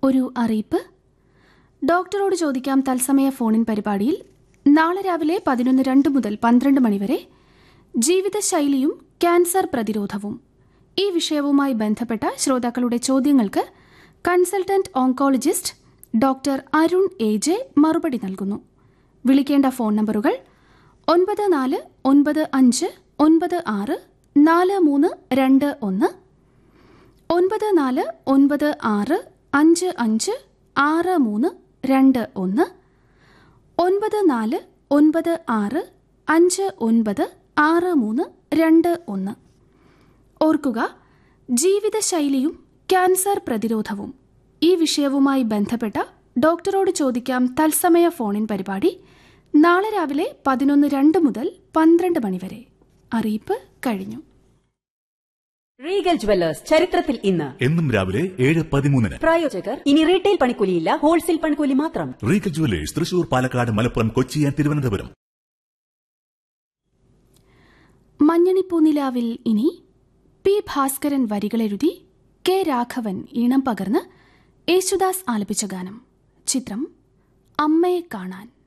ഒരു അറിയിപ്പ് ഡോക്ടറോട് ചോദിക്കാം തത്സമയ ഫോണിൻ പരിപാടിയിൽ നാളെ രാവിലെ പതിനൊന്ന് രണ്ട് മുതൽ പന്ത്രണ്ട് മണിവരെ ജീവിതശൈലിയും ക്യാൻസർ പ്രതിരോധവും ഈ വിഷയവുമായി ബന്ധപ്പെട്ട ശ്രോതാക്കളുടെ ചോദ്യങ്ങൾക്ക് consultant oncologist doctor Arun A J മറുപടി നൽകുന്നു വിളിക്കേണ്ട ഫോൺ നമ്പറുകൾ ഒൻപത് നാല് ഒൻപത് അഞ്ച് ഒൻപത് ആറ് നാല് മൂന്ന് രണ്ട് ഒന്ന് ഒൻപത് നാല് ഒൻപത് ആറ് അഞ്ച് അഞ്ച് ആറ് മൂന്ന് രണ്ട് ഒന്ന് ഒൻപത് നാല് ഒൻപത് ആറ് അഞ്ച് ഒൻപത് ആറ് മൂന്ന് രണ്ട് ഒന്ന് ഓർക്കുക ജീവിതശൈലിയും ക്യാൻസർ പ്രതിരോധവും ഈ വിഷയവുമായി ബന്ധപ്പെട്ട ഡോക്ടറോട് ചോദിക്കാം തത്സമയ ഫോണിൻ പരിപാടി നാളെ രാവിലെ പതിനൊന്ന് രണ്ട് മുതൽ പന്ത്രണ്ട് മണിവരെ അറിയിപ്പ് കഴിഞ്ഞു റീഗൽ ജുവല്ലേഴ്സ് ചരിത്രത്തിൽ ഇന്ന് എന്നും രാവിലെ ഏഴ് പതിമൂന്നിന് പ്രായോജകർ ഇനി റീറ്റെയിൽ പണിക്കൂലിയില്ല ഹോൾസെയിൽ പണിക്കൂലി മാത്രം regal jewellers Thrissur Palakkad Malappuram Kochi and Thiruvananthapuram മഞ്ഞണിപ്പൂനിലാവിൽ ഇനി പി ഭാസ്കരൻ വരികളെഴുതി കെ രാഘവൻ ഈണം പകർന്ന് യേശുദാസ് ആലപിച്ച ഗാനം ചിത്രം അമ്മയെ കാണാൻ